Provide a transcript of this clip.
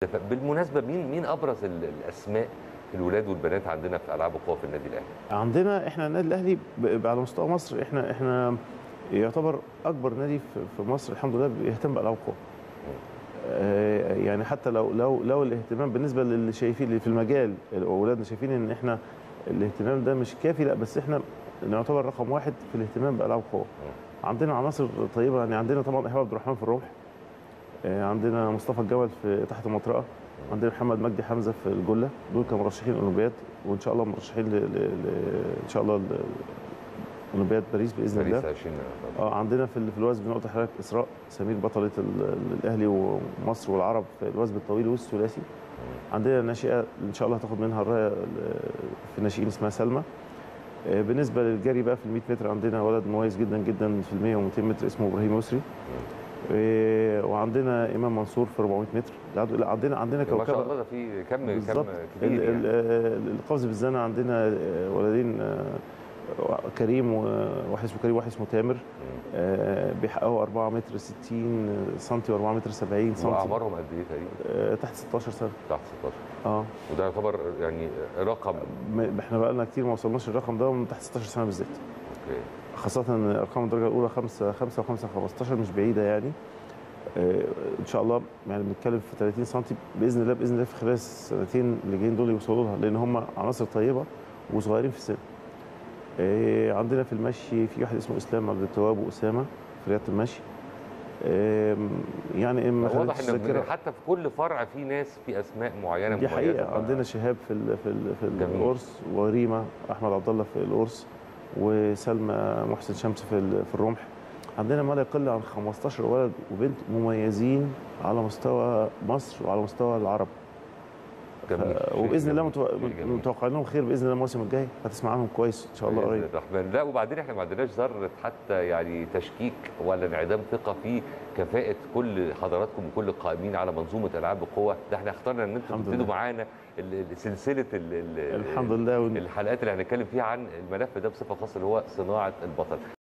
بالمناسبه مين مين ابرز ال- الاسماء الولاد والبنات عندنا في العاب القوى في النادي الاهلي عندنا احنا النادي الاهلي ب- على مستوى مصر احنا احنا يعتبر اكبر نادي في في مصر الحمد لله بيهتم بالعاب القوى آه، يعني حتى لو لو لو الاهتمام بالنسبه للي شايفين اللي في المجال اولادنا شايفين ان احنا الاهتمام ده مش كافي لا بس احنا نعتبر رقم واحد في الاهتمام بالعاب القوى عندنا عناصر طيبه يعني عندنا طبعا ايهاب عبد الرحمن في الرمح آه، عندنا مصطفى الجمل في تحت المطرقه عندنا محمد مجدي حمزه في الجله دول كانوا مرشحين الاولمبياد وان شاء الله مرشحين ل... ل... ل... ان شاء الله ل- اولمبياد باريس باذن الله باريس 20 اه عندنا في ال- في الوثب بنقطه حضرتك اسراء سمير بطله ال- ال- الاهلي ومصر والعرب في الوثب الطويل والثلاثي عندنا ناشئه ان شاء الله هتاخد منها الرايه ال- في الناشئين اسمها سلمى آه، بالنسبه للجري بقى في ال 100 متر عندنا ولد مميز جدا جدا في ال 100 و 200 متر اسمه ابراهيم يسري آه، وعندنا امام منصور في 400 متر لا لا، عندنا عندنا ما شاء كوكبه الله ده في كم كم بالظبط كبير ال- يعني. ال- آه، القفز بالزنا عندنا آه، ولدين آه، كريم وواحد اسمه كريم وواحد اسمه تامر آه، بيحققوا 4 متر 60 سم و4 متر 70 سم واعمارهم قد ايه تقريبا؟ آه، تحت 16 سنه تحت 16 اه وده يعتبر يعني رقم م- احنا بقى لنا كتير ما وصلناش الرقم ده من تحت 16 سنه بالذات اوكي خاصة إن أرقام الدرجة الأولى 5 5 و5 15 مش بعيدة يعني آه، إن شاء الله يعني بنتكلم في 30 سم بإذن الله بإذن الله في خلال السنتين اللي جايين دول يوصلوا لها لأن هم عناصر طيبة وصغيرين في السن. آه، عندنا في المشي في واحد اسمه إسلام عبد التواب وأسامة في رياضة المشي. آم، يعني إن ما واضح خدتش ان الذاكرة- حتى في كل فرع في ناس في اسماء معينه دي مميزة. حقيقة عندنا شهاب في ال في ال في جميل. القرص وريما أحمد عبد الله في القرص وسلمى محسن شمس في ال- في الرمح عندنا ما لا يقل عن 15 ولد وبنت مميزين على مستوى مصر وعلى مستوى العرب جميل. ف- شيء وباذن الله جميل. متو- شيء جميل. متوقعين لهم خير باذن الله الموسم الجاي هتسمع عنهم كويس ان شاء الله بإذن قريب الرحمن لا وبعدين احنا ما عندناش ذره حتى يعني تشكيك ولا انعدام ثقه في كفاءه كل حضراتكم وكل القائمين على منظومه العاب القوه ده احنا اخترنا ان انتم الحمد تبتدوا لله. معانا ال- ال- سلسله ال- ال- الحمد لله ون- الحلقات اللي هنتكلم فيها عن الملف ده بصفه خاصه اللي هو صناعه البطل